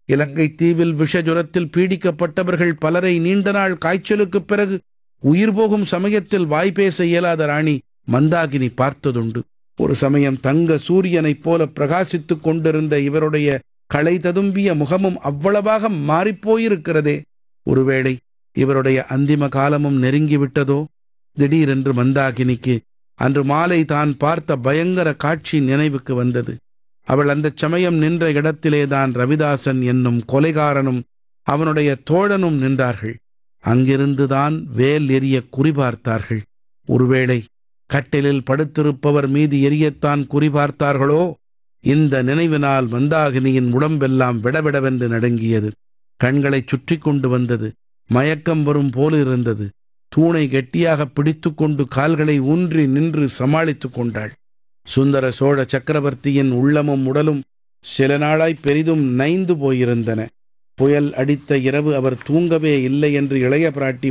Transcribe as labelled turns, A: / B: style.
A: இலங்கை தீவில் விஷஜுரத்தில் பீடிக்கப்பட்டவர்கள் பலரை நீண்ட நாள் காய்ச்சலுக்குப் பிறகு உயிர் போகும் சமயத்தில் வாய்பேச இயலாத ராணி மந்தாகினி பார்த்ததுண்டு ஒரு சமயம் தங்க சூரியனைப் போல பிரகாசித்துக் கொண்டிருந்த இவருடைய களை ததும்பிய முகமும் அவ்வளவாக மாறிப்போயிருக்கிறதே ஒருவேளை இவருடைய அந்திம காலமும் நெருங்கிவிட்டதோ திடீரென்று மந்தாகினிக்கு அன்று மாலை தான் பார்த்த பயங்கர காட்சி நினைவுக்கு வந்தது அவள் அந்தச் சமயம் நின்ற இடத்திலேதான் ரவிதாசன் என்னும் கொலைகாரனும் அவனுடைய தோழனும் நின்றார்கள் அங்கிருந்துதான் வேல் எரிய குறிபார்த்தார்கள் ஒருவேளை கட்டிலில் படுத்திருப்பவர் மீது எரியத்தான் குறிபார்த்தார்களோ இந்த நினைவினால் மந்தாகினியின் உடம்பெல்லாம் விடவிடவென்று நடுங்கியது கண்களைச் சுற்றி கொண்டு வந்தது மயக்கம் வரும் போலிருந்தது தூணை கெட்டியாக பிடித்துக்கொண்டு கால்களை ஊன்றி நின்று சமாளித்துக் கொண்டாள் சுந்தர சோழ சக்கரவர்த்தியின் உள்ளமும் உடலும் சில நாளாய் பெரிதும் நைந்து போயிருந்தன புயல் அடித்த இரவு அவர் தூங்கவே இல்லை என்று இளைய பிராட்டி